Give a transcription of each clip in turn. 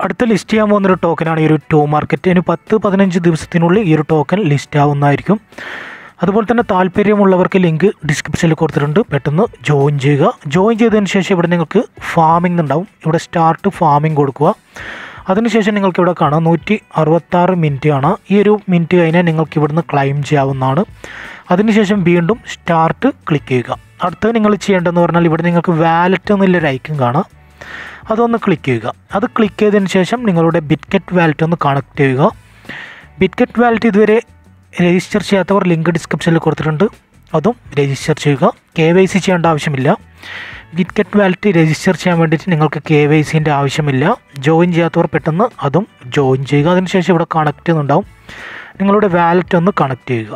അടുത്ത ലിസ്റ്റ് ചെയ്യാൻ പോകുന്നൊരു ടോക്കനാണ് ഈ ഒരു ടൂ മാർക്കറ്റ് ഇനി പത്ത് പതിനഞ്ച് ദിവസത്തിനുള്ളിൽ ഈ ഒരു ടോക്കൻ ലിസ്റ്റ് ആവുന്നതായിരിക്കും അതുപോലെ തന്നെ താല്പര്യമുള്ളവർക്ക് ലിങ്ക് ഡിസ്ക്രിപ്ഷനിൽ കൊടുത്തിട്ടുണ്ട് പെട്ടെന്ന് ജോയിൻ ചെയ്യുക ജോയിൻ ചെയ്തതിന് ശേഷം ഇവിടെ നിങ്ങൾക്ക് ഫാമിംഗ് ഉണ്ടാവും ഇവിടെ സ്റ്റാർട്ട് ഫാമിംഗ് കൊടുക്കുക അതിനുശേഷം നിങ്ങൾക്ക് ഇവിടെ കാണാം നൂറ്റി അറുപത്താറ് മിനിറ്റ് ആണ് ഈ ഒരു മിനിറ്റ് കഴിഞ്ഞാൽ നിങ്ങൾക്ക് ഇവിടുന്ന് ക്ലൈം ചെയ്യാവുന്നതാണ് അതിനുശേഷം വീണ്ടും സ്റ്റാർട്ട് ക്ലിക്ക് ചെയ്യുക അടുത്തത് നിങ്ങൾ ചെയ്യേണ്ടതെന്ന് പറഞ്ഞാൽ ഇവിടെ നിങ്ങൾക്ക് വാലറ്റ് എന്നുള്ളൊരു ഐക്കൺ കാണാം അതൊന്ന് ക്ലിക്ക് ചെയ്യുക അത് ക്ലിക്ക് ചെയ്തതിന് ശേഷം നിങ്ങളുടെ ബിറ്റ്കറ്റ് വാലറ്റ് ഒന്ന് കണക്ട് ചെയ്യുക ബിറ്റ്കറ്റ് വാലറ്റ് ഇതുവരെ രജിസ്റ്റർ ചെയ്യാത്തവർ ലിങ്ക് ഡിസ്ക്രിപ്ഷനിൽ കൊടുത്തിട്ടുണ്ട് അതും രജിസ്റ്റർ ചെയ്യുക കെ വൈ സി ചെയ്യേണ്ട ആവശ്യമില്ല ബിറ്റ്കറ്റ് വാലറ്റ് രജിസ്റ്റർ ചെയ്യാൻ വേണ്ടിയിട്ട് നിങ്ങൾക്ക് കെ വൈ സിൻ്റെ ആവശ്യമില്ല ജോയിൻ ചെയ്യാത്തവർ പെട്ടെന്ന് അതും ജോയിൻ ചെയ്യുക അതിനുശേഷം ഇവിടെ കണക്ട് ചെയ്യുന്നുണ്ടാവും നിങ്ങളുടെ വാലറ്റ് ഒന്ന് കണക്ട് ചെയ്യുക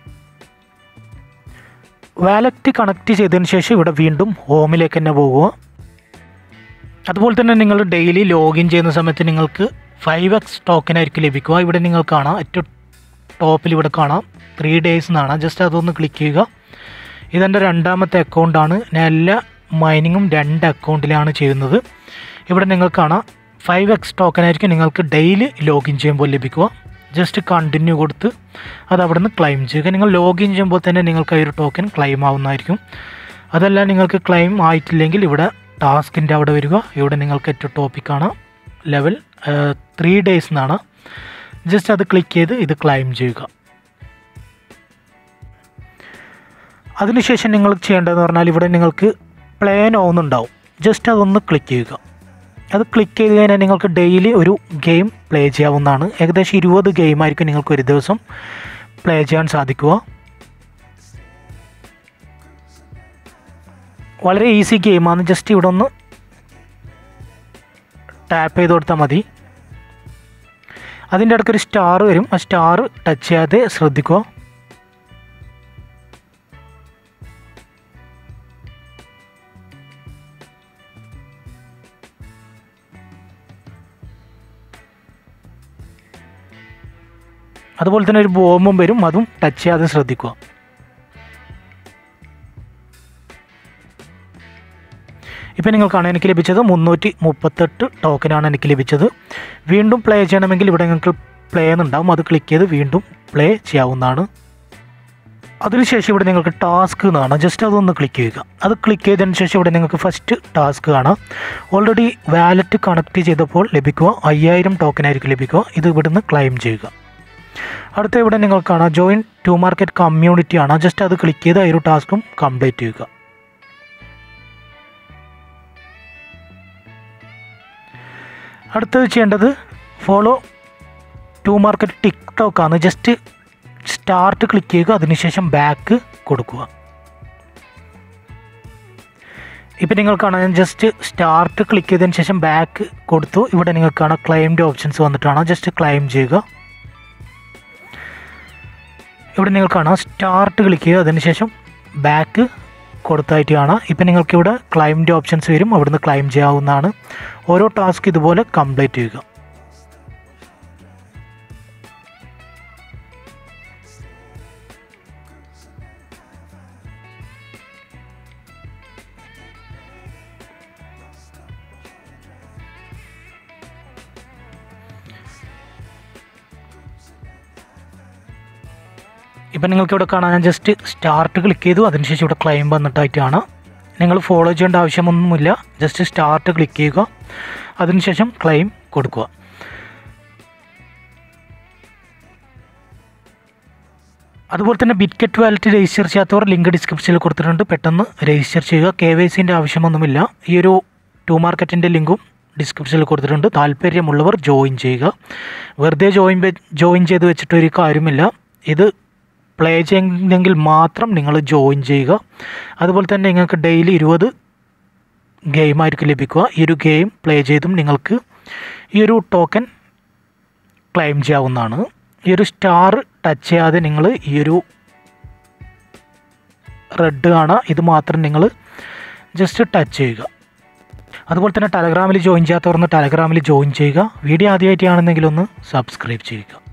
വാലറ്റ് കണക്ട് ചെയ്തതിന് ശേഷം ഇവിടെ വീണ്ടും ഹോമിലേക്ക് തന്നെ പോകുക അതുപോലെ തന്നെ നിങ്ങൾ ഡെയിലി ലോഗിൻ ചെയ്യുന്ന സമയത്ത് നിങ്ങൾക്ക് ഫൈവ് എക്സ് ടോക്കൺ ആയിരിക്കും ലഭിക്കുക ഇവിടെ നിങ്ങൾ കാണാം ഏറ്റവും ടോപ്പിൽ ഇവിടെ കാണാം ത്രീ ഡേയ്സ് എന്നാണ് ജസ്റ്റ് അതൊന്ന് ക്ലിക്ക് ചെയ്യുക ഇതെൻ്റെ രണ്ടാമത്തെ അക്കൗണ്ടാണ് ഞാൻ എല്ലാ മൈനിങ്ങും രണ്ട് അക്കൗണ്ടിലാണ് ചെയ്യുന്നത് ഇവിടെ നിങ്ങൾ കാണാം ഫൈവ് എക്സ് ടോക്കൺ ആയിരിക്കും നിങ്ങൾക്ക് ഡെയിലി ലോഗിൻ ചെയ്യുമ്പോൾ ലഭിക്കുക ജസ്റ്റ് കണ്ടിന്യൂ കൊടുത്ത് അത് അവിടെ നിന്ന് ക്ലെയിം ചെയ്യുക നിങ്ങൾ ലോഗിൻ ചെയ്യുമ്പോൾ തന്നെ നിങ്ങൾക്ക് ആ ഒരു ടോക്കൺ ക്ലെയിം ആവുന്നതായിരിക്കും അതല്ല നിങ്ങൾക്ക് ക്ലെയിം ആയിട്ടില്ലെങ്കിൽ ഇവിടെ ടാസ്കിൻ്റെ അവിടെ വരിക ഇവിടെ നിങ്ങൾക്ക് ഏറ്റവും ടോപ്പിക്കാണ് ലെവൽ ത്രീ ഡേയ്സ് എന്നാണ് ജസ്റ്റ് അത് ക്ലിക്ക് ചെയ്ത് ഇത് ക്ലെയിം ചെയ്യുക അതിനുശേഷം നിങ്ങൾ ചെയ്യേണ്ടതെന്ന് പറഞ്ഞാൽ ഇവിടെ നിങ്ങൾക്ക് പ്ലേ നോന്നുണ്ടാവും ജസ്റ്റ് അതൊന്ന് ക്ലിക്ക് ചെയ്യുക അത് ക്ലിക്ക് ചെയ്ത് കഴിഞ്ഞാൽ നിങ്ങൾക്ക് ഡെയിലി ഒരു ഗെയിം പ്ലേ ചെയ്യാവുന്നതാണ് ഏകദേശം ഇരുപത് ഗെയിമായിരിക്കും നിങ്ങൾക്ക് ഒരു ദിവസം പ്ലേ ചെയ്യാൻ സാധിക്കുക വളരെ ഈസി ഗെയിമാണ് ജസ്റ്റ് ഇവിടെ ഒന്ന് ടാപ്പ് ചെയ്ത് കൊടുത്താൽ മതി അതിൻ്റെ ഇടയ്ക്ക് ഒരു സ്റ്റാർ വരും ആ സ്റ്റാർ ടച്ച് ചെയ്യാതെ ശ്രദ്ധിക്കുക അതുപോലെ തന്നെ ഒരു ബോംബും വരും അതും ടച്ച് ചെയ്യാതെ ശ്രദ്ധിക്കുക ഇപ്പം നിങ്ങൾ കാണാൻ എനിക്ക് ലഭിച്ചത് മുന്നൂറ്റി മുപ്പത്തെട്ട് ടോക്കനാണ് എനിക്ക് ലഭിച്ചത് വീണ്ടും പ്ലേ ചെയ്യണമെങ്കിൽ ഇവിടെ നിങ്ങൾക്ക് പ്ലേ എന്നുണ്ടാവും അത് ക്ലിക്ക് ചെയ്ത് വീണ്ടും പ്ലേ ചെയ്യാവുന്നതാണ് അതിനുശേഷം ഇവിടെ നിങ്ങൾക്ക് ടാസ്ക് എന്നാണ് ജസ്റ്റ് അതൊന്ന് ക്ലിക്ക് ചെയ്യുക അത് ക്ലിക്ക് ചെയ്തതിന് ശേഷം ഇവിടെ നിങ്ങൾക്ക് ഫസ്റ്റ് ടാസ്ക് കാണാം ഓൾറെഡി വാലറ്റ് കണക്ട് ചെയ്തപ്പോൾ ലഭിക്കുക അയ്യായിരം ടോക്കൺ ആയിരിക്കും ലഭിക്കുക ഇത് ഇവിടുന്ന് ക്ലെയിം ചെയ്യുക അടുത്ത ഇവിടെ നിങ്ങൾക്ക് കാണാം ജോയിൻ ടു മാർക്കറ്റ് കമ്മ്യൂണിറ്റി ആണ് ജസ്റ്റ് അത് ക്ലിക്ക് ചെയ്ത് ആ ഒരു ടാസ്കും കംപ്ലീറ്റ് ചെയ്യുക അടുത്തത് ചെയ്യേണ്ടത് ഫോളോ ടു മാർക്കറ്റ് ടിക്ടോക്ക് ആണ് ജസ്റ്റ് സ്റ്റാർട്ട് ക്ലിക്ക് ചെയ്യുക അതിനുശേഷം ബാക്ക് കൊടുക്കുക ഇപ്പം നിങ്ങൾ കാണാൻ ജസ്റ്റ് സ്റ്റാർട്ട് ക്ലിക്ക് ചെയ്തതിന് ശേഷം ബാക്ക് കൊടുത്തു ഇവിടെ നിങ്ങൾക്ക് കാണാം ക്ലെയിമിൻ്റെ ഓപ്ഷൻസ് വന്നിട്ടാണ് ജസ്റ്റ് ക്ലെയിം ചെയ്യുക ഇവിടെ നിങ്ങൾ കാണാം സ്റ്റാർട്ട് ക്ലിക്ക് ചെയ്യുക അതിനുശേഷം ബാക്ക് കൊടുത്തായിട്ട് കാണാം ഇപ്പം നിങ്ങൾക്ക് ഇവിടെ ക്ലൈമിൻ്റെ ഓപ്ഷൻസ് വരും അവിടുന്ന് ക്ലൈം ചെയ്യാവുന്നതാണ് ഓരോ ടാസ്ക് ഇതുപോലെ കംപ്ലീറ്റ് ചെയ്യുക ഇപ്പം നിങ്ങൾക്ക് ഇവിടെ കാണാൻ ഞാൻ ജസ്റ്റ് സ്റ്റാർട്ട് ക്ലിക്ക് ചെയ്തു അതിനുശേഷം ഇവിടെ ക്ലെയിം വന്നിട്ടായിട്ടാണ് നിങ്ങൾ ഫോളോ ചെയ്യേണ്ട ആവശ്യമൊന്നുമില്ല ജസ്റ്റ് സ്റ്റാർട്ട് ക്ലിക്ക് ചെയ്യുക അതിനുശേഷം ക്ലെയിം കൊടുക്കുക അതുപോലെ തന്നെ ബിറ്റ്കറ്റ് വാലറ്റ് രജിസ്റ്റർ ചെയ്യാത്തവർ ലിങ്ക് ഡിസ്ക്രിപ്ഷനിൽ കൊടുത്തിട്ടുണ്ട് പെട്ടെന്ന് രജിസ്റ്റർ ചെയ്യുക കെ വൈ സിൻ്റെ ആവശ്യമൊന്നുമില്ല ഈ ഒരു ടു മാർക്കറ്റിൻ്റെ ലിങ്കും ഡിസ്ക്രിപ്ഷനിൽ കൊടുത്തിട്ടുണ്ട് താല്പര്യമുള്ളവർ ജോയിൻ ചെയ്യുക വെറുതെ ജോയിൻ ജോയിൻ ചെയ്ത് വെച്ചിട്ട് ഒരു കാര്യമില്ല ഇത് പ്ലേ ചെയ്യുന്നെങ്കിൽ മാത്രം നിങ്ങൾ ജോയിൻ ചെയ്യുക അതുപോലെ തന്നെ നിങ്ങൾക്ക് ഡെയിലി ഇരുപത് ഗെയിമായിരിക്കും ലഭിക്കുക ഈ ഒരു ഗെയിം പ്ലേ ചെയ്തും നിങ്ങൾക്ക് ഈ ഒരു ടോക്കൻ ക്ലെയിം ചെയ്യാവുന്നതാണ് ഈ ഒരു സ്റ്റാർ ടച്ച് ചെയ്യാതെ നിങ്ങൾ ഈ ഒരു റെഡ് കാണാം ഇത് മാത്രം നിങ്ങൾ ജസ്റ്റ് ടച്ച് ചെയ്യുക അതുപോലെ തന്നെ ടെലഗ്രാമിൽ ജോയിൻ ചെയ്യാത്തവർ ഒന്ന് ടെലഗ്രാമിൽ ജോയിൻ ചെയ്യുക വീഡിയോ ആദ്യമായിട്ടാണെന്നെങ്കിൽ ഒന്ന് സബ്സ്ക്രൈബ് ചെയ്യുക